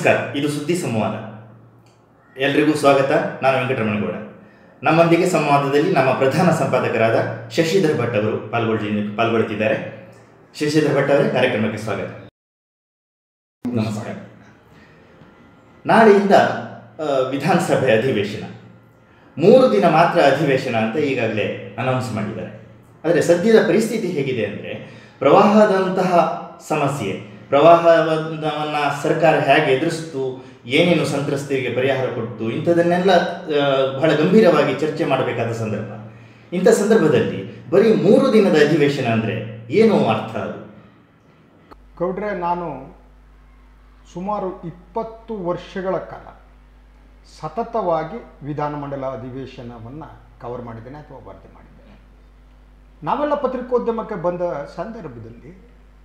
ನಮಸ್ಕಾರ ಇದು ಸುದ್ದಿ ಸಂವಾದ ಎಲ್ರಿಗೂ ಸ್ವಾಗತ ನಾನು ವೆಂಕಟರಮಣಗೌಡ ನಮ್ಮೊಂದಿಗೆ ಸಂವಾದದಲ್ಲಿ ನಮ್ಮ ಪ್ರಧಾನ ಸಂಪಾದಕರಾದ ಶಶಿಧರ್ ಭಟ್ ಅವರು ಪಾಲ್ಗೊಳ್ಳಿ ಪಾಲ್ಗೊಳ್ಳುತ್ತಿದ್ದಾರೆ ಶಶಿಧರ್ ಭಟ್ ಅವರೇ ಕಾರ್ಯಕ್ರಮಕ್ಕೆ ಸ್ವಾಗತ ನಮಸ್ಕಾರ ನಾಳೆಯಿಂದ ಆ, ವಿಧಾನಸಭೆ ಅಧಿವೇಶನ ಮೂರು ದಿನ ಮಾತ್ರ ಅಧಿವೇಶನ ಅಂತ ಈಗಾಗಲೇ ಅನೌನ್ಸ್ ಮಾಡಿದ್ದಾರೆ ಆದರೆ ಸದ್ಯದ ಪರಿಸ್ಥಿತಿ ಹೇಗಿದೆ ಅಂದರೆ ಪ್ರವಾಹದಂತಹ ಸಮಸ್ಯೆ ಪ್ರವಾಹವನ್ನು ಸರ್ಕಾರ ಹೇಗೆ ಎದುರಿಸ್ತು ಏನೇನು ಸಂತ್ರಸ್ತರಿಗೆ ಪರಿಹಾರ ಕೊಟ್ಟು ಇಂಥದನ್ನೆಲ್ಲ ಆ, ಬಹಳ ಗಂಭೀರವಾಗಿ ಚರ್ಚೆ ಮಾಡಬೇಕಾದ ಸಂದರ್ಭ ಇಂಥ ಸಂದರ್ಭದಲ್ಲಿ ಬರೀ ಮೂರು ದಿನದ ಅಧಿವೇಶನ ಅಂದರೆ ಏನು ಅರ್ಥ ಅದು ಗೌಡ್ರೆ ನಾನು ಸುಮಾರು ಇಪ್ಪತ್ತು ವರ್ಷಗಳ ಕಾಲ ಸತತವಾಗಿ ವಿಧಾನಮಂಡಲ ಅಧಿವೇಶನವನ್ನು ಕವರ್ ಮಾಡಿದ್ದೇನೆ ಅಥವಾ ವರದಿ ಮಾಡಿದ್ದೇನೆ ನಾವೆಲ್ಲ ಪತ್ರಿಕೋದ್ಯಮಕ್ಕೆ ಬಂದ ಸಂದರ್ಭದಲ್ಲಿ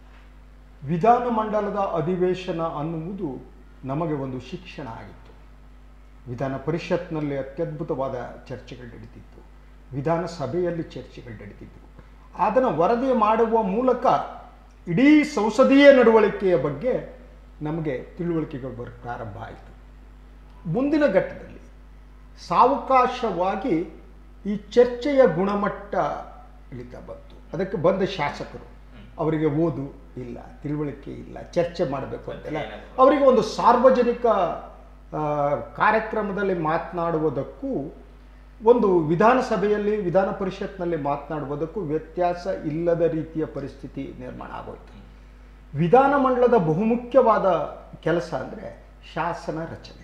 ವಿಧಾನಮಂಡಲದ ಅಧಿವೇಶನ ಅನ್ನುವುದು ನಮಗೆ ಒಂದು ಶಿಕ್ಷಣ ಆಗಿತ್ತು ವಿಧಾನ ಪರಿಷತ್ನಲ್ಲಿ ಅತ್ಯದ್ಭುತವಾದ ಚರ್ಚೆಗಳು ನಡೀತಿತ್ತು ವಿಧಾನಸಭೆಯಲ್ಲಿ ಚರ್ಚೆಗಳು ನಡೀತಿತ್ತು ಅದನ್ನು ವರದಿ ಮಾಡುವ ಮೂಲಕ ಇಡೀ ಸಂಸದೀಯ ನಡವಳಿಕೆಯ ಬಗ್ಗೆ ನಮಗೆ ತಿಳುವಳಿಕೆಗಳು ಬರ ಪ್ರಾರಂಭ ಆಯಿತು ಮುಂದಿನ ಘಟ್ಟದಲ್ಲಿ ಸಾವಕಾಶವಾಗಿ ಈ ಚರ್ಚೆಯ ಗುಣಮಟ್ಟ ಇಳಿತಾ ಬಂತು ಅದಕ್ಕೆ ಬಂದ ಶಾಸಕರು ಅವರಿಗೆ ಓದು ಇಲ್ಲ ತಿಳುವಳಿಕೆ ಇಲ್ಲ ಚರ್ಚೆ ಮಾಡಬೇಕು ಅಂತೆಲ್ಲ ಅವರಿಗೆ ಒಂದು ಸಾರ್ವಜನಿಕ ಆ, ಕಾರ್ಯಕ್ರಮದಲ್ಲಿ ಮಾತನಾಡುವುದಕ್ಕೂ ಒಂದು ವಿಧಾನಸಭೆಯಲ್ಲಿ ವಿಧಾನ ಪರಿಷತ್ನಲ್ಲಿ ಮಾತನಾಡುವುದಕ್ಕೂ ವ್ಯತ್ಯಾಸ ಇಲ್ಲದ ರೀತಿಯ ಪರಿಸ್ಥಿತಿ ನಿರ್ಮಾಣ ಆಗೋಯ್ತು ವಿಧಾನಮಂಡಲದ ಬಹುಮುಖ್ಯವಾದ ಕೆಲಸ ಅಂದರೆ ಶಾಸನ ರಚನೆ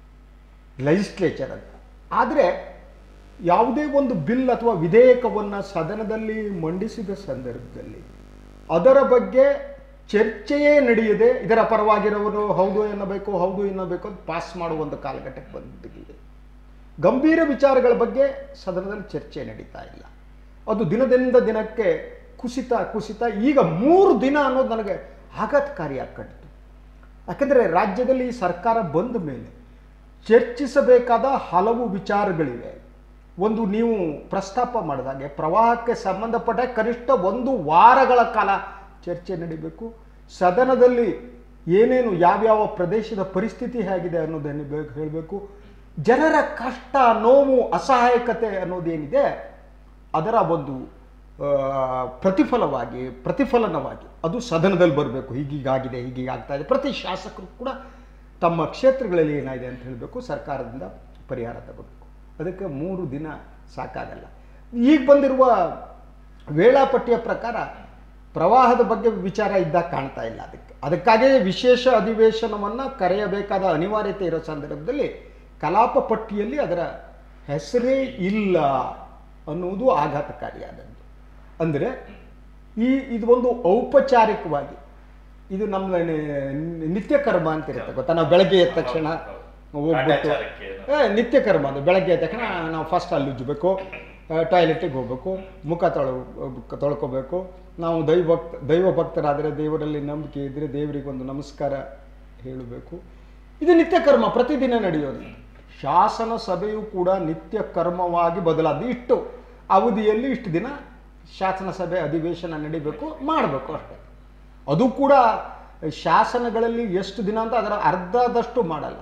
ಲೆಜಿಸ್ಲೇಚರ್ ಅಂತ ಆದರೆ ಯಾವುದೇ ಒಂದು ಬಿಲ್ ಅಥವಾ ವಿಧೇಯಕವನ್ನು ಸದನದಲ್ಲಿ ಮಂಡಿಸಿದ ಸಂದರ್ಭದಲ್ಲಿ ಅದರ ಬಗ್ಗೆ ಚರ್ಚೆಯೇ ನಡೆಯದೆ ಇದರ ಪರವಾಗಿರೋರು ಹೌದು ಎನ್ನಬೇಕು ಹೌದು ಎನ್ನಬೇಕು ಅಂತ ಪಾಸ್ ಮಾಡುವ ಒಂದು ಕಾಲಘಟ್ಟಕ್ಕೆ ಬಂದಿದೆ ಗಂಭೀರ ವಿಚಾರಗಳ ಬಗ್ಗೆ ಸದನದಲ್ಲಿ ಚರ್ಚೆ ನಡೀತಾ ಇಲ್ಲ ಅದು ದಿನದಿಂದ ದಿನಕ್ಕೆ ಕುಸಿತ ಕುಸಿತ ಈಗ ಮೂರು ದಿನ ಅನ್ನೋದು ನನಗೆ ಆಘಾತಕಾರಿಯಾಗಿ ಕಂಡಿತು ಯಾಕಂದರೆ ರಾಜ್ಯದಲ್ಲಿ ಈ ಸರ್ಕಾರ ಬಂದ ಮೇಲೆ ಚರ್ಚಿಸಬೇಕಾದ ಹಲವು ವಿಚಾರಗಳಿವೆ ಒಂದು ನೀವು ಪ್ರಸ್ತಾಪ ಮಾಡಿದಾಗೆ ಪ್ರವಾಹಕ್ಕೆ ಸಂಬಂಧಪಟ್ಟ ಕನಿಷ್ಠ ಒಂದು ವಾರಗಳ ಕಾಲ ಚರ್ಚೆ ನಡೀಬೇಕು ಸದನದಲ್ಲಿ ಏನೇನು ಯಾವ್ಯಾವ ಪ್ರದೇಶದ ಪರಿಸ್ಥಿತಿ ಹೇಗಿದೆ ಅನ್ನೋದನ್ನು ಬೇ- ಹೇಳಬೇಕು ಜನರ ಕಷ್ಟ ನೋವು ಅಸಹಾಯಕತೆ ಅನ್ನೋದೇನಿದೆ ಅದರ ಒಂದು ಆ, ಪ್ರತಿಫಲವಾಗಿ ಪ್ರತಿಫಲನವಾಗಿ ಅದು ಸದನದಲ್ಲಿ ಬರಬೇಕು ಹೀಗೀಗಾಗಿದೆ ಹೀಗೀಗಾಗ್ತಾ ಇದೆ ಪ್ರತಿ ಶಾಸಕರು ಕೂಡ ತಮ್ಮ ಕ್ಷೇತ್ರಗಳಲ್ಲಿ ಏನಾಗಿದೆ ಅಂತ ಹೇಳಬೇಕು ಸರ್ಕಾರದಿಂದ ಪರಿಹಾರ ತಗೋಬೇಕು ಅದಕ್ಕೆ ಮೂರು ದಿನ ಸಾಕಾಗಲ್ಲ ಈಗ ಬಂದಿರುವ ವೇಳಾಪಟ್ಟಿಯ ಪ್ರಕಾರ ಪ್ರವಾಹದ ಬಗ್ಗೆ ವಿಚಾರ ಇದ್ದಾಗ ಕಾಣ್ತಾ ಇಲ್ಲ ಅದಕ್ಕೆ ಅದಕ್ಕಾಗಿಯೇ ವಿಶೇಷ ಅಧಿವೇಶನವನ್ನು ಕರೆಯಬೇಕಾದ ಅನಿವಾರ್ಯತೆ ಇರೋ ಸಂದರ್ಭದಲ್ಲಿ ಕಲಾಪ ಪಟ್ಟಿಯಲ್ಲಿ ಅದರ ಹೆಸರೇ ಇಲ್ಲ ಅನ್ನುವುದು ಆಘಾತಕಾರಿಯಾದದ್ದು ಅಂದರೆ ಈ ಇದು ಒಂದು ಔಪಚಾರಿಕವಾಗಿ ಇದು ನಮ್ಮ ನಿ- ನಿತ್ಯ ಕರ್ಮ ಅಂತ ಇರುತ್ತೆ ಗೊತ್ತಾ ನಾವು ಬೆಳಗ್ಗೆ ಎದ್ದ ತಕ್ಷಣ ಹೋಗ್ಬಿಟ್ಟು ಕಾಟಾಚಾರಕ್ಕೆ ಏ, ನಿತ್ಯ ಕರ್ಮ ಅದು ಬೆಳಗ್ಗೆ ಎದ್ದ ತಕ್ಷಣ ನಾವು ಫಸ್ಟ್ ಅಲ್ಲಿ ಉಜ್ಜಬೇಕು ಟಾಯ್ಲೆಟಿಗೆ ಹೋಗ್ಬೇಕು ಮುಖ ತೊಳ ತೊಳ್ಕೊಬೇಕು ನಾವು ದೈವ ಭಕ್ತ ದೈವ ಭಕ್ತರಾದರೆ ದೇವರಲ್ಲಿ ನಂಬಿಕೆ ಇದ್ದರೆ ದೇವರಿಗೆ ಒಂದು ನಮಸ್ಕಾರ ಹೇಳಬೇಕು ಇದು ನಿತ್ಯ ಕರ್ಮ ಪ್ರತಿದಿನ ನಡೆಯೋದು ಶಾಸನ ಸಭೆಯು ಕೂಡ ನಿತ್ಯ ಕರ್ಮವಾಗಿ ಬದಲಾದ ಇಷ್ಟು ಅವಧಿಯಲ್ಲಿ ಇಷ್ಟು ದಿನ ಶಾಸನ ಸಭೆ ಅಧಿವೇಶನ ನಡಿಬೇಕು ಮಾಡಬೇಕು ಅಷ್ಟೇ ಅದು ಕೂಡ ಶಾಸನಗಳಲ್ಲಿ ಎಷ್ಟು ದಿನ ಅಂತ ಅದರ ಅರ್ಧದಷ್ಟು ಮಾಡಲ್ಲ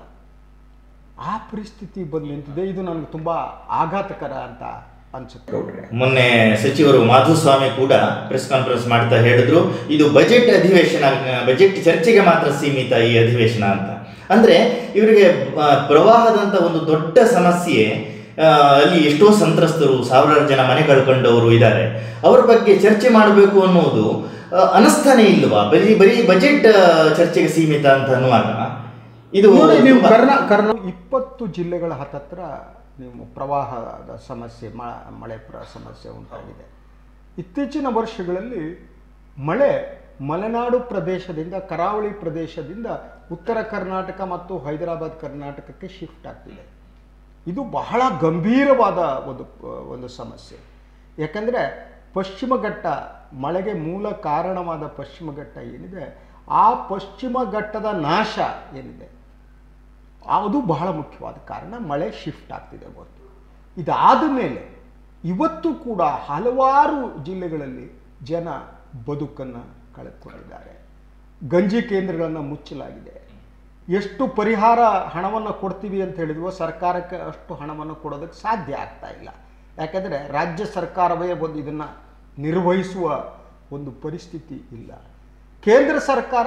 ಆ ಪರಿಸ್ಥಿತಿ ಬಂದು ನಿಂತಿದೆ ಇದು ನನಗೆ ತುಂಬ ಆಘಾತಕರ ಅಂತ ಅನ್ಸುತ್ತೆ ಗೌಡ್ರೆ ಮೊನ್ನೆ ಸಚಿವರು ಮಾಧುಸ್ವಾಮಿ ಕೂಡ ಪ್ರೆಸ್ ಕಾನ್ಫರೆನ್ಸ್ ಮಾಡ್ತಾ ಹೇಳಿದ್ರು ಇದು ಬಜೆಟ್ ಅಧಿವೇಶನ ಬಜೆಟ್ ಚರ್ಚೆಗೆ ಮಾತ್ರ ಸೀಮಿತ ಈ ಅಧಿವೇಶನ ಅಂತ ಅಂದ್ರೆ ಇವರಿಗೆ ಆ, ಪ್ರವಾಹದಂತ ಒಂದು ದೊಡ್ಡ ಸಮಸ್ಯೆ ಆ, ಅಲ್ಲಿ ಎಷ್ಟೋ ಸಂತ್ರಸ್ತರು ಸಾವಿರಾರು ಜನ ಮನೆ ಕಳ್ಕೊಂಡವರು ಇದ್ದಾರೆ ಅವರ ಬಗ್ಗೆ ಚರ್ಚೆ ಮಾಡಬೇಕು ಅನ್ನೋದು ಆ, ಅನಿಸ್ತಾನೆ ಇಲ್ವಾ ಬರೀ ಬರೀ ಬಜೆಟ್ ಆ, ಚರ್ಚೆಗೆ ಸೀಮಿತ ಅಂತ ಅನ್ನುವಾಗ ಇದು ನೋಡಿ ನೀವು ತುಂಬಾ- ಕರ್ನಾ ಕರ್ನಾ ಇಪ್ಪತ್ತು ಜಿಲ್ಲೆಗಳ ಹತ್ತತ್ರ ನೀವು ಪ್ರವಾಹದ ಸಮಸ್ಯೆ ಮ- ಮಳೆ ಪ್ರ ಸಮಸ್ಯೆ ಉಂಟಾಗಿದೆ ಇತ್ತೀಚಿನ ವರ್ಷಗಳಲ್ಲಿ ಮಳೆ ಮಲೆನಾಡು ಪ್ರದೇಶದಿಂದ ಕರಾವಳಿ ಪ್ರದೇಶದಿಂದ ಉತ್ತರ ಕರ್ನಾಟಕ ಮತ್ತು ಹೈದರಾಬಾದ್ ಕರ್ನಾಟಕಕ್ಕೆ ಶಿಫ್ಟ್ ಆಗ್ತಿದೆ ಇದು ಬಹಳ ಗಂಭೀರವಾದ ಒಂದು ಒಂದು ಸಮಸ್ಯೆ ಯಾಕಂದರೆ ಪಶ್ಚಿಮ ಘಟ್ಟ ಮಳೆಗೆ ಮೂಲ ಕಾರಣವಾದ ಪಶ್ಚಿಮ ಘಟ್ಟ ಏನಿದೆ ಆ ಪಶ್ಚಿಮ ಘಟ್ಟದ ನಾಶ ಏನಿದೆ ಅದು ಬಹಳ ಮುಖ್ಯವಾದ ಕಾರಣ ಮಳೆ ಶಿಫ್ಟ್ ಆಗ್ತಿದೆ ಹೊರತು ಇದಾದ ಮೇಲೆ ಇವತ್ತು ಕೂಡ ಹಲವಾರು ಜಿಲ್ಲೆಗಳಲ್ಲಿ ಜನ ಬದುಕನ್ನು ಕಳೆದುಕೊಂಡಿದ್ದಾರೆ ಗಂಜಿ ಕೇಂದ್ರಗಳನ್ನು ಮುಚ್ಚಲಾಗಿದೆ ಎಷ್ಟು ಪರಿಹಾರ ಹಣವನ್ನು ಕೊಡ್ತೀವಿ ಅಂತ ಹೇಳಿದ್ವೋ ಸರ್ಕಾರಕ್ಕೆ ಅಷ್ಟು ಹಣವನ್ನು ಕೊಡೋದಕ್ಕೆ ಸಾಧ್ಯ ಆಗ್ತಾ ಇಲ್ಲ ಯಾಕಂದರೆ ರಾಜ್ಯ ಸರ್ಕಾರವೇ ಒಂದು ಇದನ್ನು ನಿರ್ವಹಿಸುವ ಒಂದು ಪರಿಸ್ಥಿತಿ ಇಲ್ಲ ಕೇಂದ್ರ ಸರ್ಕಾರ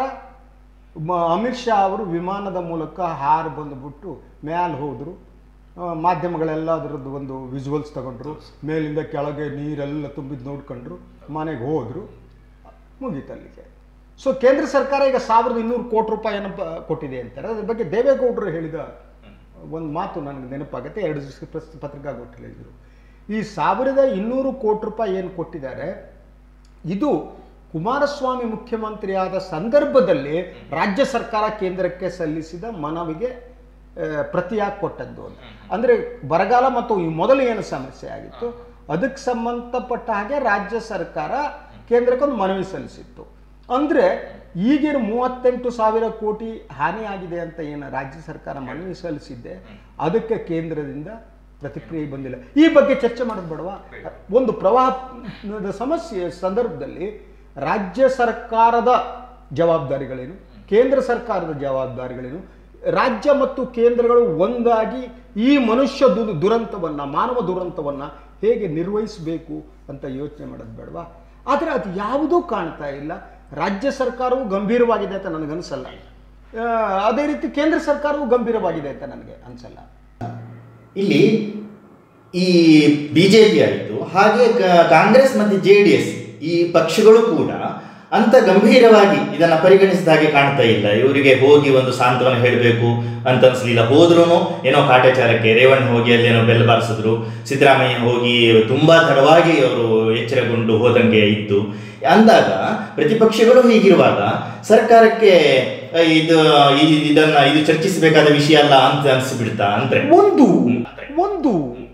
ಮ- ಅಮಿತ್ ಶಾ ಅವರು ವಿಮಾನದ ಮೂಲಕ ಹಾರು ಬಂದುಬಿಟ್ಟು ಮ್ಯಾಲೆ ಹೋದರು ಮಾಧ್ಯಮಗಳೆಲ್ಲ ಅದರದ್ದು ಒಂದು ವಿಜುವಲ್ಸ್ ತಗೊಂಡ್ರು ಮೇಲಿಂದ ಕೆಳಗೆ ನೀರೆಲ್ಲ ತುಂಬಿದ್ದು ನೋಡ್ಕೊಂಡ್ರು ಮನೆಗೆ ಹೋದರು ಮುಗೀತು ಅಲ್ಲಿಗೆ ಸೊ ಕೇಂದ್ರ ಸರ್ಕಾರ ಈಗ ಸಾವಿರದ ಇನ್ನೂರು ಕೋಟಿ ರೂಪಾಯಿಯನ್ನು ಪ- ಕೊಟ್ಟಿದೆ ಅಂತಾರೆ ಅದ್ರ ಬಗ್ಗೆ ದೇವೇಗೌಡರು ಹೇಳಿದ ಒಂದು ಮಾತು ನನಗೆ ನೆನಪಾಗುತ್ತೆ ಎರಡು ದಿವಸ ಪ್ರಸ್- ಪತ್ರಿಕಾಗೋಷ್ಠಿಯಲ್ಲಿ ಹೇಳಿದರು ಈ ಸಾವಿರದ ಇನ್ನೂರು ಕೋಟಿ ರೂಪಾಯಿ ಏನು ಕೊಟ್ಟಿದ್ದಾರೆ ಇದು ಕುಮಾರಸ್ವಾಮಿ ಮುಖ್ಯಮಂತ್ರಿಯಾದ ಸಂದರ್ಭದಲ್ಲಿ ರಾಜ್ಯ ಸರ್ಕಾರ ಕೇಂದ್ರಕ್ಕೆ ಸಲ್ಲಿಸಿದ ಮನವಿಗೆ ಆ, ಪ್ರತಿಯಾಗಿ ಕೊಟ್ಟದ್ದು ಅಂತ ಅಂದರೆ ಬರಗಾಲ ಮತ್ತು ಈ ಮೊದಲು ಏನು ಸಮಸ್ಯೆ ಆಗಿತ್ತು ಅದಕ್ಕೆ ಸಂಬಂಧಪಟ್ಟ ಹಾಗೆ ರಾಜ್ಯ ಸರ್ಕಾರ ಕೇಂದ್ರಕ್ಕೊಂದು ಮನವಿ ಸಲ್ಲಿಸಿತ್ತು ಅಂದರೆ ಈಗಿನ ಮೂವತ್ತೆಂಟು ಸಾವಿರ ಕೋಟಿ ಹಾನಿಯಾಗಿದೆ ಅಂತ ಏನು ರಾಜ್ಯ ಸರ್ಕಾರ ಮನವಿ ಸಲ್ಲಿಸಿದ್ದೆ ಅದಕ್ಕೆ ಕೇಂದ್ರದಿಂದ ಪ್ರತಿಕ್ರಿಯೆ ಬಂದಿಲ್ಲ ಈ ಬಗ್ಗೆ ಚರ್ಚೆ ಮಾಡೋದು ಬೇಡವಾ ಒಂದು ಪ್ರವಾಹದ ಸಮಸ್ಯೆ ಸಂದರ್ಭದಲ್ಲಿ ರಾಜ್ಯ ಸರ್ಕಾರದ ಜವಾಬ್ದಾರಿಗಳೇನು ಕೇಂದ್ರ ಸರ್ಕಾರದ ಜವಾಬ್ದಾರಿಗಳೇನು ರಾಜ್ಯ ಮತ್ತು ಕೇಂದ್ರಗಳು ಒಂದಾಗಿ ಈ ಮನುಷ್ಯ ದು ದುರಂತವನ್ನು ಮಾನವ ದುರಂತವನ್ನು ಹೇಗೆ ನಿರ್ವಹಿಸಬೇಕು ಅಂತ ಯೋಚನೆ ಮಾಡೋದು ಬೇಡವಾ ಆದರೆ ಅದು ಯಾವುದೂ ಕಾಣ್ತಾ ಇಲ್ಲ ರಾಜ್ಯ ಸರ್ಕಾರವು ಗಂಭೀರವಾಗಿದೆ ಅಂತ ನನಗನ್ಸಲ್ಲ ಆ, ಅದೇ ರೀತಿ ಕೇಂದ್ರ ಸರ್ಕಾರವು ಗಂಭೀರವಾಗಿದೆ ಅಂತ ನನಗೆ ಅನ್ಸಲ್ಲ ಇಲ್ಲಿ ಈ ಬಿ ಜೆ ಪಿ ಆಯಿತು ಹಾಗೆ ಕ- ಕಾಂಗ್ರೆಸ್ ಮತ್ತು ಜೆ ಡಿ ಎಸ್ ಈ ಪಕ್ಷಗಳು ಕೂಡ ಅಂತ ಗಂಭೀರವಾಗಿ ಇದನ್ನ ಪರಿಗಣಿಸಿದ ಹಾಗೆ ಕಾಣ್ತಾ ಇಲ್ಲ ಇವರಿಗೆ ಹೋಗಿ ಒಂದು ಸಾಂತ್ವನ ಹೇಳಬೇಕು ಅಂತ ಅನ್ಸಲಿಲ್ಲ ಹೋದ್ರೂ ಏನೋ ಕಾಟಾಚಾರಕ್ಕೆ ರೇವಣ್ಣ ಹೋಗಿ ಅಲ್ಲೇನೋ ಬೆಲ್ ಬಾರಿಸಿದ್ರು ಸಿದ್ದರಾಮಯ್ಯ ಹೋಗಿ ತುಂಬಾ ತಡವಾಗಿ ಅವರು ಎಚ್ಚರಗೊಂಡು ಹೋದಂಗೆ ಇತ್ತು ಅಂದಾಗ ಪ್ರತಿಪಕ್ಷಗಳು ಹೀಗಿರುವಾಗ ಸರ್ಕಾರಕ್ಕೆ ಆ, ಇದು ಈ- ಇದನ್ನ ಇದು ಚರ್ಚಿಸಬೇಕಾದ ವಿಷಯ ಅಲ್ಲ ಅಂತ ಅನ್ಸಿಬಿಡ್ತಾ ಅಂದ್ರೆ ಒಂದು ಒಂದು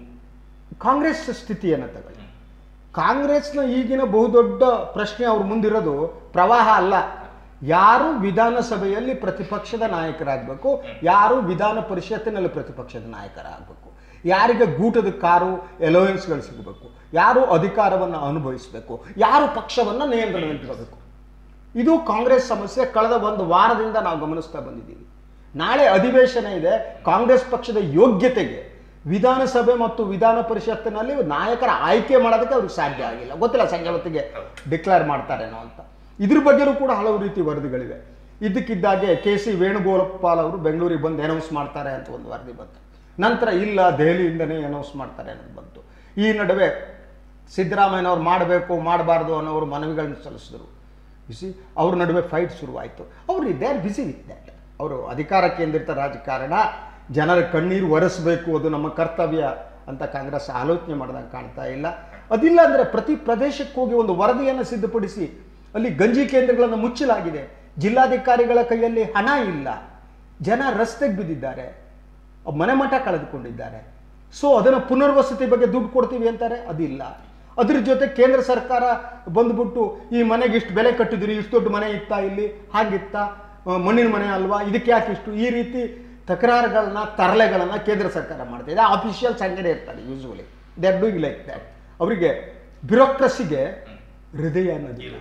ಕಾಂಗ್ರೆಸ್ ಸ್ಥಿತಿಯನ್ನು ತಗೊಳ್ಳಿ ಕಾಂಗ್ರೆಸ್ನ ಈಗಿನ ಬಹುದೊಡ್ಡ ಪ್ರಶ್ನೆ ಅವ್ರ ಮುಂದಿರೋದು ಪ್ರವಾಹ ಅಲ್ಲ ಯಾರು ವಿಧಾನಸಭೆಯಲ್ಲಿ ಪ್ರತಿಪಕ್ಷದ ನಾಯಕರಾಗಬೇಕು ಯಾರು ವಿಧಾನ ಪರಿಷತ್ತಿನಲ್ಲಿ ಪ್ರತಿಪಕ್ಷದ ನಾಯಕರಾಗಬೇಕು ಯಾರಿಗೆ ಗೂಟದ ಕಾರು ಎಲೋವೆನ್ಸ್ಗಳು ಸಿಗಬೇಕು ಯಾರು ಅಧಿಕಾರವನ್ನು ಅನುಭವಿಸಬೇಕು ಯಾರು ಪಕ್ಷವನ್ನು ನಿಯಂತ್ರಣದಲ್ಲಿಟ್ಕೋಬೇಕು ಇದು ಕಾಂಗ್ರೆಸ್ ಸಮಸ್ಯೆ ಕಳೆದ ಒಂದು ವಾರದಿಂದ ನಾವು ಗಮನಿಸ್ತಾ ಬಂದಿದ್ದೀವಿ ನಾಳೆ ಅಧಿವೇಶನ ಇದೆ ಕಾಂಗ್ರೆಸ್ ಪಕ್ಷದ ಯೋಗ್ಯತೆಗೆ ವಿಧಾನಸಭೆ ಮತ್ತು ವಿಧಾನ ಪರಿಷತ್ತಿನಲ್ಲಿ ನಾಯಕರ ಆಯ್ಕೆ ಮಾಡೋದಕ್ಕೆ ಅವ್ರಿಗೆ ಸಾಧ್ಯ ಆಗಿಲ್ಲ ಗೊತ್ತಿಲ್ಲ ಸಂಜೆ ಹೊತ್ತಿಗೆ ಡಿಕ್ಲೇರ್ ಮಾಡ್ತಾರೇನೋ ಅಂತ ಇದ್ರ ಬಗ್ಗೆನೂ ಕೂಡ ಹಲವು ರೀತಿ ವರದಿಗಳಿವೆ ಇದ್ದಕ್ಕಿದ್ದಾಗೆ ಕೆ ಸಿ ವೇಣುಗೋಪಾಲ್ ಅವರು ಬೆಂಗಳೂರಿಗೆ ಬಂದು ಅನೌನ್ಸ್ ಮಾಡ್ತಾರೆ ಅಂತ ಒಂದು ವರದಿ ಬಂತು ನಂತರ ಇಲ್ಲ ದೆಹಲಿಯಿಂದನೇ ಅನೌನ್ಸ್ ಮಾಡ್ತಾರೆ ಅನ್ನೋದು ಬಂತು ಈ ನಡುವೆ ಸಿದ್ದರಾಮಯ್ಯನವ್ರು ಮಾಡಬೇಕು ಮಾಡಬಾರ್ದು ಅನ್ನೋರು ಮನವಿಗಳನ್ನ ಸಲ್ಲಿಸಿದ್ರು ಬಿಸಿ ಅವ್ರ ನಡುವೆ ಫೈಟ್ ಶುರುವಾಯಿತು ಅವರು they are busy with that ಅವರು ಅಧಿಕಾರ ಕೇಂದ್ರಿತ ರಾಜಕಾರಣ ಜನರ ಕಣ್ಣೀರು ಒರೆಸಬೇಕು ಅದು ನಮ್ಮ ಕರ್ತವ್ಯ ಅಂತ ಕಾಂಗ್ರೆಸ್ ಆಲೋಚನೆ ಮಾಡ್ದಂಗೆ ಕಾಣ್ತಾ ಇಲ್ಲ ಅದಿಲ್ಲ ಅಂದರೆ ಪ್ರತಿ ಪ್ರದೇಶಕ್ಕೆ ಹೋಗಿ ಒಂದು ವರದಿಯನ್ನು ಸಿದ್ಧಪಡಿಸಿ ಅಲ್ಲಿ ಗಂಜಿ ಕೇಂದ್ರಗಳನ್ನು ಮುಚ್ಚಲಾಗಿದೆ ಜಿಲ್ಲಾಧಿಕಾರಿಗಳ ಕೈಯಲ್ಲಿ ಹಣ ಇಲ್ಲ ಜನ ರಸ್ತೆಗೆ ಬಿದ್ದಿದ್ದಾರೆ ಮನೆ ಮಠ ಕಳೆದುಕೊಂಡಿದ್ದಾರೆ ಸೊ ಅದನ್ನು ಪುನರ್ವಸತಿ ಬಗ್ಗೆ ದುಡ್ಡು ಕೊಡ್ತೀವಿ ಅಂತಾರೆ ಅದಿಲ್ಲ ಅದ್ರ ಜೊತೆ ಕೇಂದ್ರ ಸರ್ಕಾರ ಬಂದ್ಬಿಟ್ಟು ಈ ಮನೆಗೆ ಇಷ್ಟು ಬೆಲೆ ಕಟ್ಟಿದ್ರಿ ಇಷ್ಟು ದೊಡ್ಡ ಮನೆ ಇತ್ತಾ ಇಲ್ಲಿ ಹಾಗಿತ್ತ ಆ, ಮಣ್ಣಿನ ಮನೆ ಅಲ್ವಾ ಇದಕ್ಕೆ ಯಾಕೆ ಇಷ್ಟು ಈ ರೀತಿ ತಕರಾರುಗಳನ್ನ ತರಲೆಗಳನ್ನ ಕೇಂದ್ರ ಸರ್ಕಾರ ಮಾಡ್ತಾ ಇದೆ ಆಫಿಷಿಯಲ್ಸ್ ಹಂಗೇ ಇರ್ತಾರೆ usually they are doing like that ಅವರಿಗೆ ಬ್ಯೂರೋಕ್ರಸಿಗೆ ಹೃದಯ ಅನ್ನೋದಿಲ್ಲ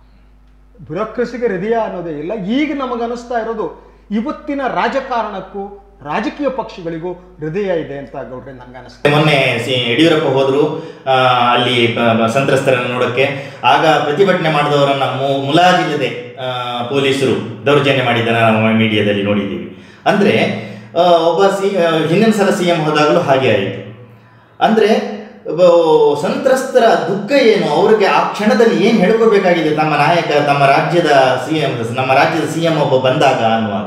ಬ್ಯೂರೋಕ್ರಸಿಗೆ ಹೃದಯ ಅನ್ನೋದೇ ಇಲ್ಲ ಈಗ ನಮಗನಿಸ್ತಾ ಇರೋದು ಇವತ್ತಿನ ರಾಜಕಾರಣಕ್ಕೂ ರಾಜಕೀಯ ಪಕ್ಷಗಳಿಗೂ ಹೃದಯ ಇದೆ ಅಂತ ಗೌಡ್ರೆ ನಂಗೆ ಅನಿಸ್ತಾ ಮೊನ್ನೆ ಸಿ ಯಡಿಯೂರಪ್ಪ ಹೋದ್ರು ಆ, ಅಲ್ಲಿ ಬ- ಬ- ಸಂತ್ರಸ್ತರನ್ನು ನೋಡಕ್ಕೆ ಆಗ ಪ್ರತಿಭಟನೆ ಮಾಡಿದವರನ್ನ ಮು- ಮುಲಾಜಿಲ್ಲದೆ ಆ, ಪೊಲೀಸರು ದೌರ್ಜನ್ಯ ಮಾಡಿದ್ದನ್ನ ನಾವು ಮೀಡಿಯಾದಲ್ಲಿ ನೋಡಿದ್ದೀವಿ ಅಂದ್ರೆ ಆ, ಒಬ್ಬ ಸಿ ಆ, ಹಿಂದಿನ ಸಲ ಸಿ ಎಂ ಹೋದಾಗಲೂ ಹಾಗೆ ಆಯಿತು ಅಂದ್ರೆ ಒಬ್ಬ ಸಂತ್ರಸ್ತರ ದುಃಖ ಏನು ಅವ್ರಿಗೆ ಆ ಕ್ಷಣದಲ್ಲಿ ಏನು ಹೇಳ್ಕೋಬೇಕಾಗಿದೆ ತಮ್ಮ ನಾಯಕ ತಮ್ಮ ರಾಜ್ಯದ ಸಿ ಎಂ ನಮ್ಮ ರಾಜ್ಯದ ಸಿ ಎಂ ಒಬ್ಬ ಬಂದಾಗ ಅನ್ನುವಾಗ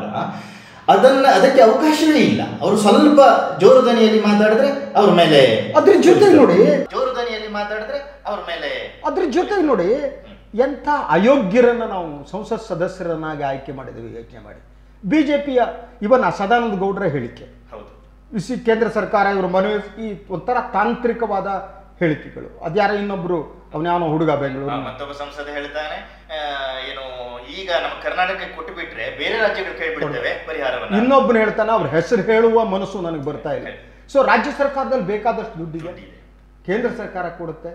ಅದನ್ನ ಅದಕ್ಕೆ ಅವಕಾಶವೇ ಇಲ್ಲ ಅವರು ಸ್ವಲ್ಪ ಜೋರು ದನಿಯಲ್ಲಿ ಮಾತಾಡಿದ್ರೆ ಅವ್ರ ಮೇಲೆ ಅದ್ರ ಜೊತೆ ನೋಡಿ ಜೋರು ದನಿಯಲ್ಲಿ ಮಾತಾಡಿದ್ರೆ ಅವ್ರ ಮೇಲೆ ಅದ್ರ ಜೊತೆಗೆ ನೋಡಿ ಎಂಥ ಅಯೋಗ್ಯರನ್ನ ನಾವು ಸಂಸತ್ ಸದಸ್ಯರನ್ನಾಗಿ ಆಯ್ಕೆ ಮಾಡಿದ್ದೀವಿ ಯೋಚನೆ ಮಾಡಿ ಬಿ ಜೆ ಪಿಯ ಇವನ್ ಸದಾನಂದ ಗೌಡರ ಹೇಳಿಕೆ ಹೌದು ಇಸಿ ಕೇಂದ್ರ ಸರ್ಕಾರ ಇವರು ಮನವಿ ಈ ಒಂಥರ ತಾಂತ್ರಿಕವಾದ ಹೇಳಿಕೆಗಳು ಅದ್ಯಾರ ಇನ್ನೊಬ್ರು ಅವನ್ಯಾವನೋ ಹುಡುಗ ಬೆಂಗಳೂರು ಆ, ಮತ್ತೊಬ್ಬ ಸಂಸದ ಹೇಳ್ತಾನೆ ಆ, ಏನು ಈಗ ನಮ್ಮ ಕರ್ನಾಟಕಕ್ಕೆ ಕೊಟ್ಟು ಬಿಟ್ರೆ ಬೇರೆ ರಾಜ್ಯಗಳು ಕೈ ಬಿಡ್ತೇವೆ ಪರಿಹಾರವನ್ನ ಇನ್ನೊಬ್ಬನು ಹೇಳ್ತಾನೆ ಅವ್ರ ಹೆಸರು ಹೇಳುವ ಮನಸ್ಸು ನನಗೆ ಬರ್ತಾ ಇಲ್ಲ ಸೊ ರಾಜ್ಯ ಸರ್ಕಾರದಲ್ಲಿ ಬೇಕಾದಷ್ಟು ದುಡ್ಡಿದೆ ದುಡ್ಡಿದೆ. ಕೇಂದ್ರ ಸರ್ಕಾರ ಕೊಡುತ್ತೆ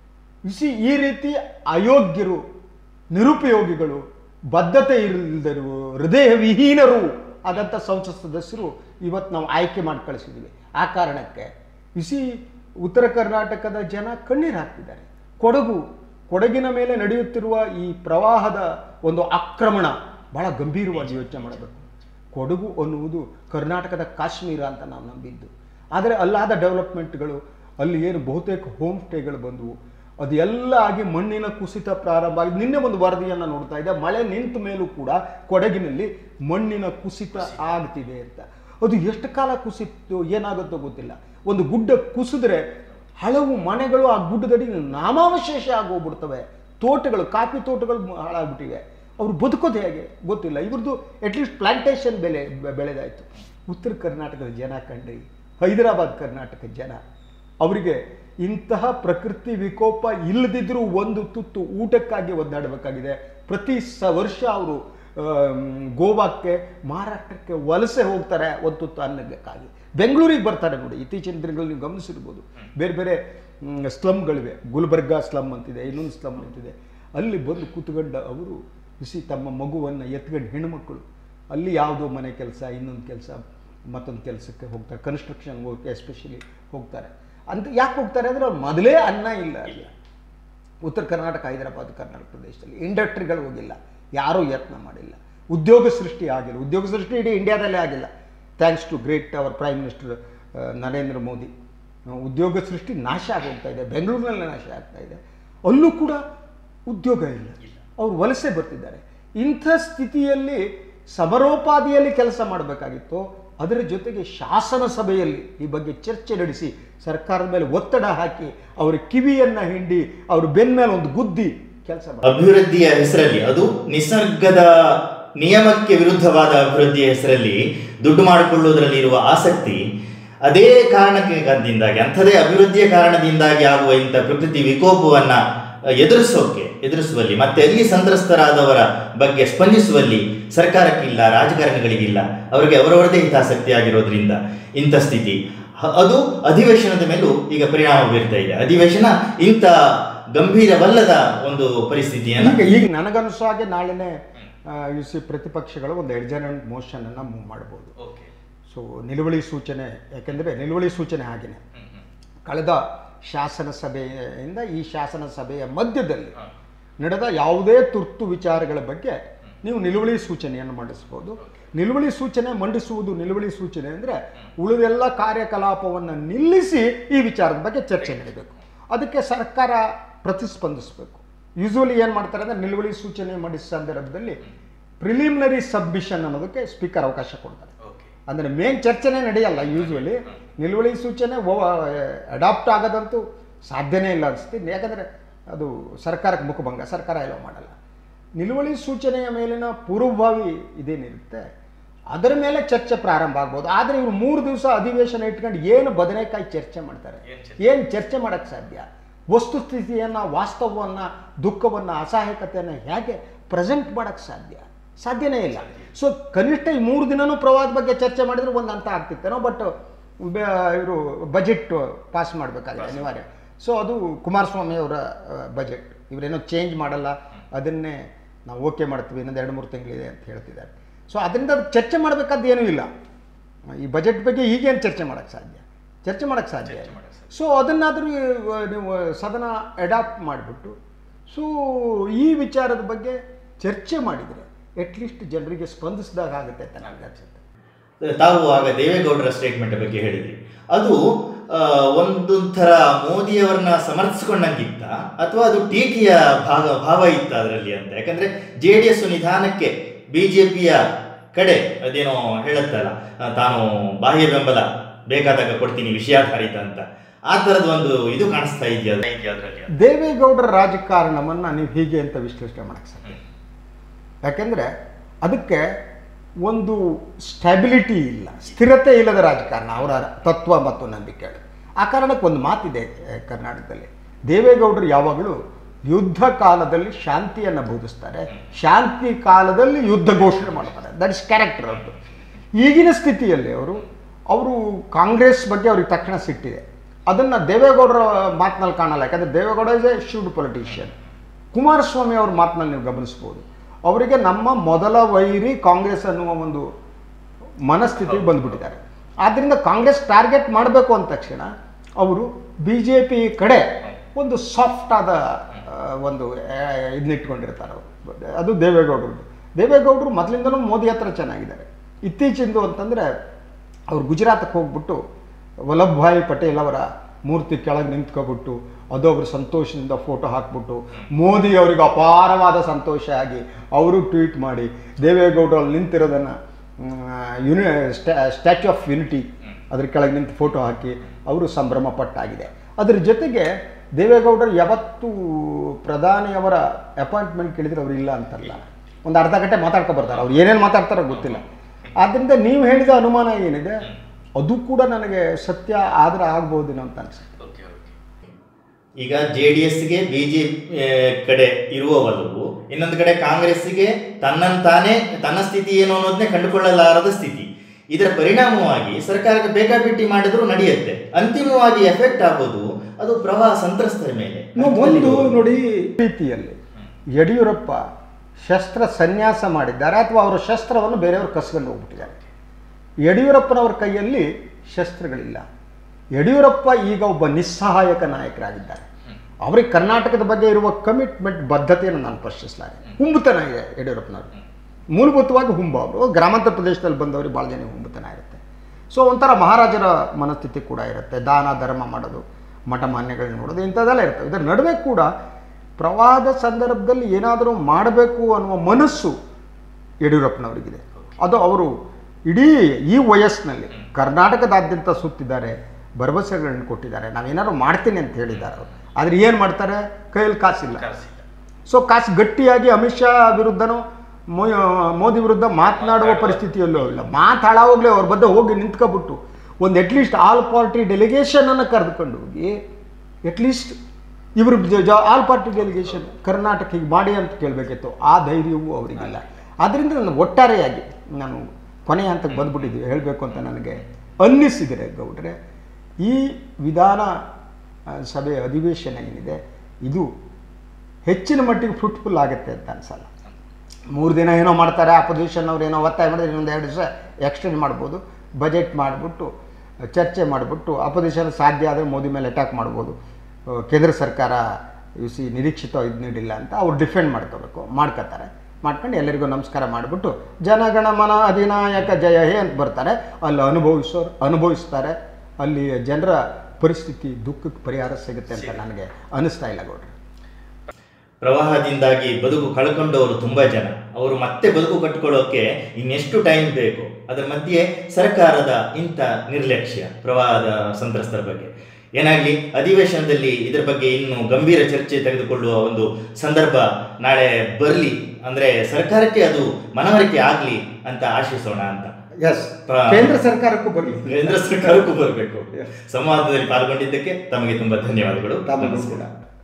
ಇಸಿ ಈ ರೀತಿ ಅಯೋಗ್ಯರು ನಿರುಪಯೋಗಿಗಳು ಬದ್ಧತೆ ಇಲ್ಲದರು ಹೃದಯ ವಿಹೀನರು ಆದಂಥ ಸಂಸತ್ ಸದಸ್ಯರು ಇವತ್ತು ನಾವು ಆಯ್ಕೆ ಮಾಡಿ ಕಳಿಸಿದ್ದೀವಿ ಆ ಕಾರಣಕ್ಕೆ ಇಸಿ ಉತ್ತರ ಕರ್ನಾಟಕದ ಜನ ಕಣ್ಣೀರು ಹಾಕ್ತಿದ್ದಾರೆ ಕೊಡಗು ಕೊಡಗಿನ ಮೇಲೆ ನಡೆಯುತ್ತಿರುವ ಈ ಪ್ರವಾಹದ ಒಂದು ಆಕ್ರಮಣ ಬಹಳ ಗಂಭೀರವಾಗಿ ಯೋಚನೆ ಮಾಡಬೇಕು ಕೊಡಗು ಅನ್ನುವುದು ಕರ್ನಾಟಕದ ಕಾಶ್ಮೀರ ಅಂತ ನಾವು ನಂಬಿದ್ದು ಆದರೆ ಅಲ್ಲಾದ ಡೆವಲಪ್ಮೆಂಟ್ಗಳು ಅಲ್ಲಿ ಏನು ಬಹುತೇಕ ಹೋಮ್ ಸ್ಟೇಗಳು ಬಂದವು ಅದೆಲ್ಲ ಆಗಿ ಮಣ್ಣಿನ ಕುಸಿತ ಪ್ರಾರಂಭ ಆಗಿ ನಿನ್ನೆ ಒಂದು ವರದಿಯನ್ನು ನೋಡ್ತಾ ಇದ್ದೆ ಮಳೆ ನಿಂತ ಮೇಲೂ ಕೂಡ ಕೊಡಗಿನಲ್ಲಿ ಮಣ್ಣಿನ ಕುಸಿತ ಆಗ್ತಿದೆ ಅಂತ ಅದು ಎಷ್ಟು ಕಾಲ ಕುಸಿತು ಏನಾಗುತ್ತೋ ಗೊತ್ತಿಲ್ಲ ಒಂದು ಗುಡ್ಡ ಕುಸಿದ್ರೆ ಹಲವು ಮನೆಗಳು ಆ ಗುಡ್ಡದಡಿ ನಾಮಾವಶೇಷ ಆಗೋಗ್ಬಿಡ್ತವೆ ತೋಟಗಳು ಕಾಫಿ ತೋಟಗಳು ಮ- ಹಾಳಾಗ್ಬಿಟ್ಟಿವೆ ಅವ್ರು ಬದುಕೋದು ಹೇಗೆ ಗೊತ್ತಿಲ್ಲ ಇವ್ರದ್ದು ಅಟ್ಲೀಸ್ಟ್ ಪ್ಲಾಂಟೇಶನ್ ಬೆಲೆ ಬೆ- ಬೆಳೆದಾಯ್ತು ಉತ್ತರ ಕರ್ನಾಟಕದ ಜನ ಕಂಡ್ರಿ ಹೈದರಾಬಾದ್ ಕರ್ನಾಟಕದ ಜನ ಅವರಿಗೆ ಇಂತಹ ಪ್ರಕೃತಿ ವಿಕೋಪ ಇಲ್ಲದಿದ್ರೂ ಒಂದು ತುತ್ತು ಊಟಕ್ಕಾಗಿ ಒದ್ದಾಡಬೇಕಾಗಿದೆ ಪ್ರತಿ ಸ ವರ್ಷ ಅವರು ಗೋವಾಕ್ಕೆ ಮಹಾರಾಷ್ಟ್ರಕ್ಕೆ ವಲಸೆ ಹೋಗ್ತಾರೆ ಒಂದು ತುತ್ತು ಅನ್ನಕ್ಕಾಗಿ ಬೆಂಗಳೂರಿಗೆ ಬರ್ತಾರೆ ನೋಡಿ ಇತ್ತೀಚಿನ ದಿನಗಳಲ್ಲಿ ನೀವು ಗಮನಿಸಿರ್ಬೋದು ಬೇರೆ ಬೇರೆ ಮ್, ಸ್ಲಮ್ಗಳಿವೆ ಗುಲ್ಬರ್ಗಾ ಸ್ಲಮ್ ಅಂತಿದೆ ಇನ್ನೊಂದು ಸ್ಲಮ್ ಅಂತಿದೆ ಅಲ್ಲಿ ಬಂದು ಕೂತ್ಕೊಂಡ ಅವರು ಬಿಸಿ ತಮ್ಮ ಮಗುವನ್ನು ಎತ್ಕೊಂಡು ಹೆಣ್ಮಕ್ಳು ಅಲ್ಲಿ ಯಾವುದೋ ಮನೆ ಕೆಲಸ ಇನ್ನೊಂದು ಕೆಲಸ ಮತ್ತೊಂದು ಕೆಲಸಕ್ಕೆ ಹೋಗ್ತಾರೆ ಕನ್ಸ್ಟ್ರಕ್ಷನ್ ಹೋಗಕ್ಕೆ ಎಸ್ಪೆಷಲಿ ಹೋಗ್ತಾರೆ ಅಂತ ಯಾಕೆ ಹೋಗ್ತಾರೆ ಅಂದರೆ ಅವ್ರು ಮೊದಲೇ ಅನ್ನ ಇಲ್ಲ ಅಲ್ಲಿ ಉತ್ತರ ಕರ್ನಾಟಕ ಹೈದರಾಬಾದ್ ಕರ್ನಾಟಕ ಪ್ರದೇಶದಲ್ಲಿ ಇಂಡಸ್ಟ್ರಿಗಳು ಹೋಗಿಲ್ಲ ಯಾರೂ ಯತ್ನ ಮಾಡಿಲ್ಲ ಉದ್ಯೋಗ ಸೃಷ್ಟಿ ಆಗಿಲ್ಲ ಉದ್ಯೋಗ ಸೃಷ್ಟಿ ಇಡೀ ಇಂಡಿಯಾದಲ್ಲೇ ಆಗಿಲ್ಲ thanks to great our prime minister Narendra Modi ಆ, ಉದ್ಯೋಗ ಸೃಷ್ಟಿ ನಾಶ ಆಗಿ ಹೋಗ್ತಾ ಇದೆ ಬೆಂಗಳೂರಿನಲ್ಲಿ ನಾಶ ಆಗ್ತಾ ಇದೆ ಅಲ್ಲೂ ಕೂಡ ಉದ್ಯೋಗ ಇಲ್ಲ ಅವ್ರು ವಲಸೆ ಬರ್ತಿದ್ದಾರೆ ಇಂಥ ಸ್ಥಿತಿಯಲ್ಲಿ ಸಮರೋಪಾದಿಯಲ್ಲಿ ಕೆಲಸ ಮಾಡಬೇಕಾಗಿತ್ತು ಅದರ ಜೊತೆಗೆ ಶಾಸನ ಸಭೆಯಲ್ಲಿ ಈ ಬಗ್ಗೆ ಚರ್ಚೆ ನಡೆಸಿ ಸರ್ಕಾರದ ಮೇಲೆ ಒತ್ತಡ ಹಾಕಿ ಅವರ ಕಿವಿಯನ್ನ ಹಿಂಡಿ ಅವ್ರ ಬೆನ್ನ ಮೇಲೆ ಒಂದು ಗುದ್ದಿ ಕೆಲಸ ಮಾಡಿ ಅಭಿವೃದ್ಧಿಯ ಹೆಸರಲ್ಲಿ ಅದು ನಿಸರ್ಗದ ನಿಯಮಕ್ಕೆ ವಿರುದ್ಧವಾದ ಅಭಿವೃದ್ಧಿಯ ಹೆಸರಲ್ಲಿ ದುಡ್ಡು ಮಾಡಿಕೊಳ್ಳುವುದರಲ್ಲಿ ಇರುವ ಆಸಕ್ತಿ ಅದೇ ಕಾರಣದಿಂದಾಗಿ ಅಂಥದೇ ಅಭಿವೃದ್ಧಿಯ ಕಾರಣದಿಂದಾಗಿ ಆಗುವ ಇಂಥ ಪ್ರಕೃತಿ ವಿಕೋಪವನ್ನ ಎದುರಿಸೋಕೆ ಎದುರಿಸುವಲ್ಲಿ ಮತ್ತೆ ಅಲ್ಲಿ ಸಂತ್ರಸ್ತರಾದವರ ಬಗ್ಗೆ ಸ್ಪಂದಿಸುವಲ್ಲಿ ಸರ್ಕಾರಕ್ಕಿಲ್ಲ ರಾಜಕಾರಣಿಗಳಿಗಿಲ್ಲ ಅವರಿಗೆ ಅವರವರದೇ ಹಿತಾಸಕ್ತಿ ಆಗಿರೋದ್ರಿಂದ ಇಂಥ ಸ್ಥಿತಿ ಹ- ಅದು ಅಧಿವೇಶನದ ಮೇಲೂ ಈಗ ಪರಿಣಾಮ ಬೀರ್ತಾ ಇದೆ ಅಧಿವೇಶನ ಇಂಥ ಗಂಭೀರವಲ್ಲದ ಒಂದು ಪರಿಸ್ಥಿತಿಯನ್ನು ಈಗ ಈಗ ನನಗನ್ಸೋ ಹಾಗೆ ನಾಳೆನೇ ಯು ಸಿ ಪ್ರತಿಪಕ್ಷಗಳು ಒಂದು ಎಡ್ಜರ್ಮೆಂಟ್ ಮೋಷನನ್ನು ಮೂವ್ ಮಾಡ್ಬೋದು ಸೊ ನಿಲುವಳಿ ಸೂಚನೆ ಯಾಕೆಂದರೆ ನಿಲುವಳಿ ಸೂಚನೆ ಹಾಗೆಯೇ ಕಳೆದ ಶಾಸನ ಸಭೆಯಿಂದ ಈ ಶಾಸನ ಸಭೆಯ ಮಧ್ಯದಲ್ಲಿ ನಡೆದ ಯಾವುದೇ ತುರ್ತು ವಿಚಾರಗಳ ಬಗ್ಗೆ ನೀವು ನಿಲುವಳಿ ಸೂಚನೆಯನ್ನು ಮಂಡಿಸ್ಬೋದು ನಿಲುವಳಿ ಸೂಚನೆ ಮಂಡಿಸುವುದು ನಿಲುವಳಿ ಸೂಚನೆ ಅಂದರೆ ಉಳಿದೆಲ್ಲ ಕಾರ್ಯಕಲಾಪವನ್ನು ನಿಲ್ಲಿಸಿ ಈ ವಿಚಾರದ ಬಗ್ಗೆ ಚರ್ಚೆ ನಡೀಬೇಕು ಅದಕ್ಕೆ ಸರ್ಕಾರ ಪ್ರತಿಸ್ಪಂದಿಸಬೇಕು ಯೂಶುವಲಿ ಏನು ಮಾಡ್ತಾರೆ ಅಂದರೆ ನಿಲುವಳಿ ಸೂಚನೆ ಮಂಡಿಸಿದ ಸಂದರ್ಭದಲ್ಲಿ ಪ್ರಿಲಿಮಿನರಿ ಸಬ್ಮಿಷನ್ ಅನ್ನೋದಕ್ಕೆ ಸ್ಪೀಕರ್ ಅವಕಾಶ ಕೊಡ್ತಾರೆ ಅಂದರೆ ಮೇನ್ ಚರ್ಚೆನೇ ನಡೆಯಲ್ಲ ಯೂಶ್ವಲಿ ನಿಲುವಳಿ ಸೂಚನೆ ಅಡಾಪ್ಟ್ ಆಗೋದಂತೂ ಸಾಧ್ಯನೇ ಇಲ್ಲ ಅನಿಸ್ತೀನಿ ಯಾಕಂದರೆ ಅದು ಸರ್ಕಾರಕ್ಕೆ ಮುಖಭಂಗ ಸರ್ಕಾರ ಎಲ್ಲೋ ಮಾಡಲ್ಲ ನಿಲುವಳಿ ಸೂಚನೆಯ ಮೇಲಿನ ಪೂರ್ವಭಾವಿ ಇದೇನಿರುತ್ತೆ ಅದರ ಮೇಲೆ ಚರ್ಚೆ ಪ್ರಾರಂಭ ಆಗ್ಬೋದು ಆದರೆ ಇವರು ಮೂರು ದಿವಸ ಅಧಿವೇಶನ ಇಟ್ಕೊಂಡು ಏನು ಬದನೆಕಾಯಿ ಚರ್ಚೆ ಮಾಡ್ತಾರೆ ಏನು ಚರ್ಚೆ ಮಾಡೋಕ್ಕೆ ಸಾಧ್ಯ ವಸ್ತುಸ್ಥಿತಿಯನ್ನು ವಾಸ್ತವವನ್ನು ದುಃಖವನ್ನು ಅಸಹಾಯಕತೆಯನ್ನು ಹೇಗೆ ಪ್ರೆಸೆಂಟ್ ಮಾಡೋಕ್ಕೆ ಸಾಧ್ಯ ಸಾಧ್ಯನೇ ಇಲ್ಲ ಸೊ ಕನಿಷ್ಠ ಈ ಮೂರು ದಿನನೂ ಪ್ರವಾದ ಬಗ್ಗೆ ಚರ್ಚೆ ಮಾಡಿದ್ರೆ ಒಂದು ಅಂತ ಆಗ್ತಿತ್ತೇನೋ ಬಟ್ ಇವರು ಬಜೆಟ್ ಪಾಸ್ ಮಾಡಬೇಕಾಗಿದೆ ಅನಿವಾರ್ಯ ಸೊ ಅದು ಕುಮಾರಸ್ವಾಮಿ ಅವರ ಬಜೆಟ್ ಇವರೇನೋ ಚೇಂಜ್ ಮಾಡಲ್ಲ ಅದನ್ನೇ ನಾವು ಓಕೆ ಮಾಡ್ತೀವಿ ಇನ್ನೊಂದು ಎರಡು ಮೂರು ತಿಂಗಳಿದೆ ಅಂತ ಹೇಳ್ತಿದ್ದಾರೆ ಸೊ ಅದರಿಂದ ಚರ್ಚೆ ಮಾಡಬೇಕಾದ್ದು ಏನೂ ಇಲ್ಲ ಈ ಬಜೆಟ್ ಬಗ್ಗೆ ಈಗೇನು ಚರ್ಚೆ ಮಾಡೋಕ್ಕೆ ಸಾಧ್ಯ ಚರ್ಚೆ ಮಾಡೋಕ್ಕೆ ಸಾಧ್ಯ ಇಲ್ಲ. ಸೊ ಅದನ್ನಾದರೂ ನೀವು ಸದನ ಅಡಾಪ್ಟ್ ಮಾಡಿಬಿಟ್ಟು ಸೊ ಈ ವಿಚಾರದ ಬಗ್ಗೆ ಚರ್ಚೆ ಮಾಡಿದರೆ ಅಟ್ಲೀಸ್ಟ್ ಜನರಿಗೆ ಸ್ಪಂದಿಸಿದಾಗ ಆಗುತ್ತೆ ಅಂತ ನನಗೆ ಅನ್ಸುತ್ತೆ ತಾವು ಆಗ ದೇವೇಗೌಡರ ಸ್ಟೇಟ್ಮೆಂಟ್ ಬಗ್ಗೆ ಹೇಳಿದ್ರಿ ಅದು ಆ, ಒಂದು ಥರ ಮೋದಿಯವರನ್ನ ಸಮರ್ಥಿಸ್ಕೊಂಡಂಗಿತ್ತ ಅಥವಾ ಅದು ಟೀಕೆಯ ಭಾಗ ಭಾವ ಇತ್ತ ಅದರಲ್ಲಿ ಅಂತ ಯಾಕಂದ್ರೆ ಜೆ ಡಿ ಎಸ್ ನಿಧಾನಕ್ಕೆ ಬಿಜೆಪಿಯ ಕಡೆ ಅದೇನೋ ಹೇಳುತ್ತಲ್ಲ ಆ, ತಾನು ಬಾಹ್ಯ ಬೆಂಬಲ ಬೇಕಾದಾಗ ಕೊಡ್ತೀನಿ ವಿಷಯಾಧಾರಿತ ಅಂತ ಆ ಥರದ ಒಂದು ಇದು ಕಾಣಿಸ್ತಾ ಇದೆಯಾ ಅದರಲ್ಲಿ ದೇವೇಗೌಡರ ರಾಜಕಾರಣವನ್ನು ನೀವು ಹೀಗೆ ಅಂತ ವಿಶ್ಲೇಷಣೆ ಮಾಡಕ್ಕೆ ಸಾಧ್ಯ ಯಾಕೆಂದರೆ ಅದಕ್ಕೆ ಒಂದು ಸ್ಟೆಬಿಲಿಟಿ ಇಲ್ಲ ಸ್ಥಿರತೆ ಇಲ್ಲದ ರಾಜಕಾರಣ ಅವರ ತತ್ವ ಮತ್ತು ನಂಬಿಕೆಗಳು ಆ ಕಾರಣಕ್ಕೆ ಒಂದು ಮಾತಿದೆ ಆ, ಕರ್ನಾಟಕದಲ್ಲಿ ದೇವೇಗೌಡರು ಯಾವಾಗಲೂ ಯುದ್ಧ ಕಾಲದಲ್ಲಿ ಶಾಂತಿಯನ್ನು ಬೋಧಿಸ್ತಾರೆ ಶಾಂತಿ ಕಾಲದಲ್ಲಿ ಯುದ್ಧ ಘೋಷಣೆ ಮಾಡ್ತಾರೆ ದಟ್ ಇಸ್ ಕ್ಯಾರೆಕ್ಟರ್ ಅವ್ರದ್ದು ಈಗಿನ ಸ್ಥಿತಿಯಲ್ಲಿ ಅವರು ಅವರು ಕಾಂಗ್ರೆಸ್ ಬಗ್ಗೆ ಅವ್ರಿಗೆ ತಕ್ಷಣ ಸಿಟ್ಟಿದೆ ಅದನ್ನು ದೇವೇಗೌಡರ ಮಾತಿನಲ್ಲಿ ಕಾಣಲ್ಲ ಯಾಕಂದರೆ Devegowda is a shrewd politician Kumaraswamy ಅವ್ರ ಮಾತಿನಲ್ಲಿ ನೀವು ಗಮನಿಸ್ಬೋದು ಅವರಿಗೆ ನಮ್ಮ ಮೊದಲ ವೈರಿ ಕಾಂಗ್ರೆಸ್ ಅನ್ನುವ ಒಂದು ಮನಸ್ಥಿತಿಗೆ ಬಂದ್ಬಿಟ್ಟಿದ್ದಾರೆ ಆದ್ದರಿಂದ ಕಾಂಗ್ರೆಸ್ ಟಾರ್ಗೆಟ್ ಮಾಡಬೇಕು ಅಂದ ತಕ್ಷಣ ಅವರು ಬಿ ಜೆ ಪಿ ಕಡೆ ಒಂದು ಸಾಫ್ಟ್ ಆದ ಆ, ಒಂದು ಇದನ್ನ ಇಟ್ಕೊಂಡಿರ್ತಾರೆ ಅವರು ಅದು ದೇವೇಗೌಡರು ದೇವೇಗೌಡರು ಮೊದಲಿಂದಲೂ ಮೋದಿ ಹತ್ರ ಚೆನ್ನಾಗಿದ್ದಾರೆ ಇತ್ತೀಚಿಂದು ಅಂತಂದರೆ ಅವ್ರು ಗುಜರಾತ್ಗೆ ಹೋಗ್ಬಿಟ್ಟು ವಲ್ಲಭಭಾಯಿ ಪಟೇಲ್ ಅವರ ಮೂರ್ತಿ ಕೆಳಗೆ ನಿಂತ್ಕೊಬಿಟ್ಟು ಅದೊಬ್ರು ಸಂತೋಷದಿಂದ ಫೋಟೋ ಹಾಕ್ಬಿಟ್ಟು ಮೋದಿ ಅವರಿಗೆ ಅಪಾರವಾದ ಸಂತೋಷ ಆಗಿ ಅವರು ಟ್ವೀಟ್ ಮಾಡಿ ದೇವೇಗೌಡರು ಅಲ್ಲಿ ನಿಂತಿರೋದನ್ನು ಯುನಿ ಸ್ಟ್ಯಾಚ್ಯೂ ಆಫ್ ಯುನಿಟಿ ಅದ್ರ ಕೆಳಗೆ ನಿಂತು ಫೋಟೋ ಹಾಕಿ ಅವರು ಸಂಭ್ರಮ ಪಟ್ಟಾಗಿದೆ ಅದ್ರ ಜೊತೆಗೆ ದೇವೇಗೌಡರು ಯಾವತ್ತೂ ಪ್ರಧಾನಿಯವರ ಅಪಾಯಿಂಟ್ಮೆಂಟ್ ಕೇಳಿದ್ರೆ ಅವ್ರು ಇಲ್ಲ ಅಂತಲ್ಲ ಒಂದು ಅರ್ಧ ಗಂಟೆ ಮಾತಾಡ್ಕೊ ಬರ್ತಾರೆ ಅವ್ರು ಏನೇನು ಮಾತಾಡ್ತಾರೋ ಗೊತ್ತಿಲ್ಲ ಆದ್ದರಿಂದ ನೀವು ಹೇಳಿದ ಅನುಮಾನ ಏನಿದೆ ಅದು ಕೂಡ ನನಗೆ ಸತ್ಯ ಆದ್ರೆ ಆಗ್ಬೋದೇನೋ ಅಂತ ಅನ್ಸುತ್ತೆ ಈಗ ಜೆ ಡಿ ಎಸ್ಗೆ ಬಿ ಜೆ ಕಡೆ ಇರುವ ಒಲವು ಇನ್ನೊಂದು ಕಡೆ ಕಾಂಗ್ರೆಸ್ಸಿಗೆ ತನ್ನಂತಾನೇ ತನ್ನ ಸ್ಥಿತಿ ಏನು ಅನ್ನೋದನ್ನೇ ಕಂಡುಕೊಳ್ಳಲಾರದ ಸ್ಥಿತಿ ಇದರ ಪರಿಣಾಮವಾಗಿ ಸರ್ಕಾರಕ್ಕೆ ಬೇಕಾಬಿಟ್ಟಿ ಮಾಡಿದ್ರು ನಡೆಯುತ್ತೆ ಅಂತಿಮವಾಗಿ ಎಫೆಕ್ಟ್ ಆಗೋದು ಅದು ಪ್ರವಾಹ ಸಂತ್ರಸ್ತರ ಮೇಲೆ ಇನ್ನು ಒಂದು ನೋಡಿ ರೀತಿಯಲ್ಲಿ ಯಡಿಯೂರಪ್ಪ ಶಸ್ತ್ರ ಸನ್ಯಾಸ ಮಾಡಿದ್ದಾರೆ ಅಥವಾ ಅವರ ಶಸ್ತ್ರವನ್ನು ಬೇರೆಯವರು ಕಸ್ಕೊಂಡು ಹೋಗ್ಬಿಟ್ಟಿದ್ದಾರೆ ಯಡಿಯೂರಪ್ಪನವರ ಕೈಯಲ್ಲಿ ಶಸ್ತ್ರಗಳಿಲ್ಲ ಯಡಿಯೂರಪ್ಪ ಈಗ ಒಬ್ಬ ನಿಸ್ಸಹಾಯಕ ನಾಯಕರಾಗಿದ್ದಾರೆ ಅವರಿಗೆ ಕರ್ನಾಟಕದ ಬಗ್ಗೆ ಇರುವ ಕಮಿಟ್ಮೆಂಟ್ ಬದ್ಧತೆಯನ್ನು ನಾನು ಪ್ರಶ್ನಿಸಲಾರೆ ಹುಂಬುತನ ಇದೆ ಯಡಿಯೂರಪ್ಪನವರು ಮೂಲಭೂತವಾಗಿ ಹುಂಬ ಅವರು ಗ್ರಾಮಾಂತರ ಪ್ರದೇಶದಲ್ಲಿ ಬಂದವರಿಗೆ ಭಾಳ ಜನ ಹುಂಬುತನ ಇರುತ್ತೆ ಸೊ ಒಂಥರ ಮಹಾರಾಜರ ಮನಸ್ಥಿತಿ ಕೂಡ ಇರುತ್ತೆ ದಾನ ಧರ್ಮ ಮಾಡೋದು ಮಠ ಮಾನ್ಯಗಳನ್ನ ನೋಡೋದು ಇಂಥದ್ದೆಲ್ಲ ಇರ್ತವೆ ಇದರ ನಡುವೆ ಕೂಡ ಪ್ರವಾಹದ ಸಂದರ್ಭದಲ್ಲಿ ಏನಾದರೂ ಮಾಡಬೇಕು ಅನ್ನುವ ಮನಸ್ಸು ಯಡಿಯೂರಪ್ಪನವರಿಗಿದೆ ಅದು ಅವರು ಇಡೀ ಈ ವಯಸ್ಸಿನಲ್ಲಿ ಕರ್ನಾಟಕದಾದ್ಯಂತ ಸುತ್ತಿದ್ದಾರೆ ಭರವಸೆಗಳನ್ನು ಕೊಟ್ಟಿದ್ದಾರೆ ನಾವೇನಾದ್ರು ಮಾಡ್ತೀನಿ ಅಂತ ಹೇಳಿದ್ದಾರೆ ಅವರು ಆದರೆ ಏನು ಮಾಡ್ತಾರೆ ಕೈಯಲ್ಲಿ ಕಾಸಿಲ್ಲ ಸೊ ಕಾಸು ಗಟ್ಟಿಯಾಗಿ ಅಮಿತ್ ಶಾ ವಿರುದ್ಧನೋ ಮೋ- ಮೋದಿ ವಿರುದ್ಧ ಮಾತನಾಡುವ ಪರಿಸ್ಥಿತಿಯಲ್ಲೂ ಇಲ್ಲ ಮಾತಾಡೋವಾಗಲೇ ಅವ್ರ ಬದ್ದ ಹೋಗಿ ನಿಂತ್ಕೊಬಿಟ್ಟು ಒಂದು ಅಟ್ಲೀಸ್ಟ್ ಆಲ್ ಪಾರ್ಟಿ ಡೆಲಿಗೇಷನನ್ನು ಕರೆದುಕೊಂಡು ಹೋಗಿ ಅಟ್ಲೀಸ್ಟ್ ಇವರು ಆಲ್ ಪಾರ್ಟಿ ಡೆಲಿಗೇಷನ್ ಕರ್ನಾಟಕ ಹೀಗೆ ಮಾಡಿ ಅಂತ ಕೇಳಬೇಕಿತ್ತು ಆ ಧೈರ್ಯವೂ ಅವರಿಗಿಲ್ಲ ಆದ್ದರಿಂದ ನಾನು ಒಟ್ಟಾರೆಯಾಗಿ ನಾನು ಕೊನೆಯ ಹಂತಕ್ಕೆ ಬಂದ್ಬಿಟ್ಟಿದ್ದೀವಿ ಹೇಳಬೇಕು ಅಂತ ನನಗೆ ಅನ್ನಿಸಿದರೆ ಗೌಡ್ರೆ ಈ ವಿಧಾನ ಆ, ಸಭೆಯ ಅಧಿವೇಶನ ಏನಿದೆ ಇದು ಹೆಚ್ಚಿನ ಮಟ್ಟಿಗೆ ಫ್ರೂಟ್ಫುಲ್ ಆಗುತ್ತೆ ಅಂತ ಅನ್ಸಲ್ಲ ಮೂರು ದಿನ ಏನೋ ಮಾಡ್ತಾರೆ ಅಪೋಸಿಷನ್ ಅವ್ರು ಏನೋ ಒತ್ತಾಯ ಮಾಡಿದ್ರೆ ಇನ್ನೊಂದು ಎರಡು ದಿವಸ ಎಕ್ಸ್ಟೆಂಡ್ ಮಾಡ್ಬೋದು ಬಜೆಟ್ ಮಾಡಿಬಿಟ್ಟು ಚರ್ಚೆ ಮಾಡಿಬಿಟ್ಟು ಅಪೋಸಿಷನ್ ಸಾಧ್ಯ ಆದರೆ ಮೋದಿ ಮೇಲೆ ಅಟ್ಯಾಕ್ ಮಾಡ್ಬೋದು ಆ, ಕೇಂದ್ರ ಸರ್ಕಾರ ಯು ಸಿ ನಿರೀಕ್ಷಿತ ಇದು ನೀಡಿಲ್ಲ ಅಂತ ಅವ್ರು ಡಿಫೆಂಡ್ ಮಾಡ್ಕೋಬೇಕು ಮಾಡ್ಕೋತಾರೆ ಮಾಡ್ಕೊಂಡು ಎಲ್ಲರಿಗೂ ನಮಸ್ಕಾರ ಮಾಡಿಬಿಟ್ಟು ಜನಗಣ ಮನ ಅಧಿನಾಯಕ ಜಯ ಹೇ ಅಂತ ಬರ್ತಾರೆ ಅಲ್ಲಿ ಅನುಭವಿಸೋರು ಅನುಭವಿಸ್ತಾರೆ ಅಲ್ಲಿ ಜನರ ಪರಿಸ್ಥಿತಿ ದುಃಖಕ್ಕೆ ಪರಿಹಾರ ಸಿಗುತ್ತೆ ಅಂತ ನನಗೆ ಅನಿಸ್ತಾ ಇಲ್ಲ ಗೌಡ್ರೆ ಪ್ರವಾಹದಿಂದಾಗಿ ಬದುಕು ಕಳ್ಕೊಂಡವರು ತುಂಬಾ ಜನ ಅವರು ಮತ್ತೆ ಬದುಕು ಕಟ್ಟಿಕೊಳ್ಳೋಕೆ ಇನ್ನೆಷ್ಟು ಟೈಮ್ ಬೇಕು ಅದರ ಮಧ್ಯೆ ಸರ್ಕಾರದ ಇಂಥ ನಿರ್ಲಕ್ಷ್ಯ ಪ್ರವಾಹದ ಸಂತ್ರಸ್ತರ ಬಗ್ಗೆ ಏನಾಗ್ಲಿ ಅಧಿವೇಶನದಲ್ಲಿ ಇದರ ಬಗ್ಗೆ ಇನ್ನು ಗಂಭೀರ ಚರ್ಚೆ ತೆಗೆದುಕೊಳ್ಳುವ ಒಂದು ಸಂದರ್ಭ ನಾಳೆ ಬರಲಿ ಅಂದ್ರೆ ಸರ್ಕಾರಕ್ಕೆ ಅದು ಮನವರಿಕೆ ಆಗ್ಲಿ ಅಂತ ಆಶಿಸೋಣ ಅಂತ ಎಸ್ ಪ್ರ- ಕೇಂದ್ರ ಸರ್ಕಾರಕ್ಕೂ ಬರಲಿ ಕೇಂದ್ರ ಸರ್ಕಾರಕ್ಕೂ ಬರಬೇಕು ಸಂವಾದದಲ್ಲಿ ಪಾಲ್ಗೊಂಡಿದ್ದಕ್ಕೆ ತಮಗೆ ತುಂಬಾ ಧನ್ಯವಾದಗಳು ತಮಗೂ ನಮಸ್ಕಾರ. ಕೂಡ